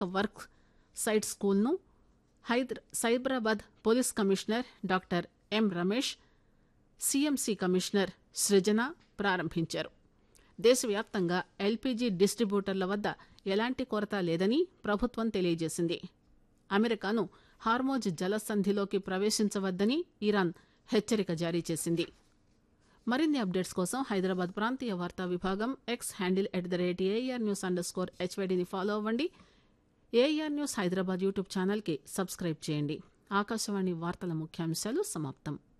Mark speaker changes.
Speaker 1: work site స్కూల్ను హైదర్ Cyberabad police commissioner doctor M Ramesh CMC commissioner Srujana ప్రారంభించారు దేశవ్యాప్తంగా ఎల్పీజీ డిస్టిబ్యూటర్ల వద్ద ఎలాంటి కొరత లేదని ప్రభుత్వం తెలియజేసింది అమెరికాను హార్మోజ్ జలసంధిలోకి ప్రవేశించవద్దని ఇరాన్ హెచ్చరిక జారీ చేసింది మరిన్ని అప్డేట్స్ కోసం హైదరాబాద్ ప్రాంతీయ వార్తా విభాగం X handle at the rate AR news underscore స్కోర్ హెచ్వైడిని ఫాలో అవ్వండి ఏఆర్ న్యూస్ హైదరాబాద్ యూట్యూబ్ ఛానల్కి సబ్స్క్రైబ్ చేయండి ఆకాశవాణి వార్తల ముఖ్యాంశాలు సమాప్తం